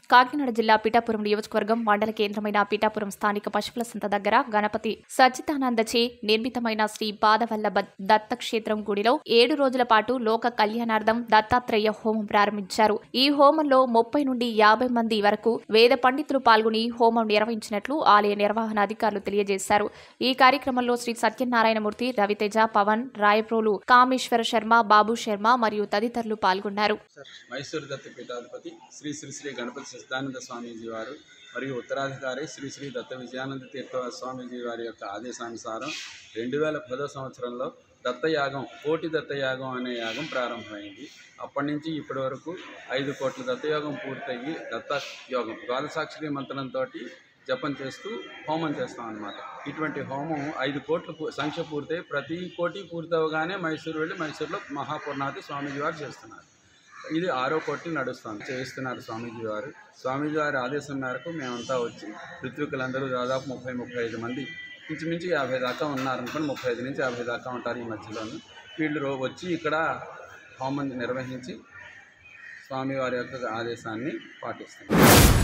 కాకినాడ జిల్లా పిఠాపురం నియోజకవర్గం మండల కేంద్రమైన పిఠాపురం స్థానిక పశువుల సంత దగ్గర గణపతి సచ్చిదానందచే నిర్మితమైన శ్రీ పాదవల్లభ దత్తక్షేత్రం గుడిలో ఏడు రోజుల పాటు లోక కళ్యాణార్థం దత్తాత్రేయ హోమం ప్రారంభించారు ఈ హోమంలో ముప్పై నుండి యాభై మంది వరకు వేద పండితులు పాల్గొని హోమం నిర్వహించినట్లు ఆలయ నిర్వహణ అధికారులు తెలియజేశారు ఈ కార్యక్రమంలో శ్రీ సత్యనారాయణమూర్తి రవితేజ పవన్ రాయప్రోలు కామేశ్వర శర్మ బాబు శర్మ మరియు తదితరులు పాల్గొన్నారు మైసూరు దత్త పీఠాధిపతి శ్రీ శ్రీ శ్రీ గణపతి సచిదానంద స్వామీజీ వారు మరియు ఉత్తరాధికారి శ్రీ శ్రీ దత్త విజయానంద తీర్థ స్వామీజీ వారి యొక్క ఆదేశానుసారం రెండు వేల పదో సంవత్సరంలో దత్తయాగం కోటి దత్తయాగం అనే యాగం ప్రారంభమైంది అప్పటి నుంచి ఇప్పటి వరకు ఐదు కోట్ల దత్తయోగం పూర్తయ్యి దత్త యోగం ద్వాదశాక్షరి మంత్రంతో జపం చేస్తూ హోమం చేస్తాం అన్నమాట ఇటువంటి హోమం ఐదు కోట్ల పూ- సంఖ్య పూర్తయి ప్రతి కోటి పూర్తవగానే మైసూరు వెళ్ళి మైసూరులో మహాపూర్ణాది స్వామీజీ వారు చేస్తున్నారు ఇది ఆరో కోట్లు నడుస్తుంది చేస్తున్నారు స్వామీజీ వారు స్వామీజీ వారి ఆదేశం మేరకు మేమంతా వచ్చి ఋత్వికులందరూ దాదాపు ముప్పై ముప్పై ఐదు మంది ఇంచుమించు యాభై దాకా ఉన్నారనుకోండి ముప్పై ఐదు నుంచి యాభై దాకా ఉంటారు ఈ మధ్యలోని వీళ్ళు రో- వచ్చి ఇక్కడ హోమం నిర్వహించి స్వామివారి యొక్క ఆదేశాన్ని పాటిస్తున్నారు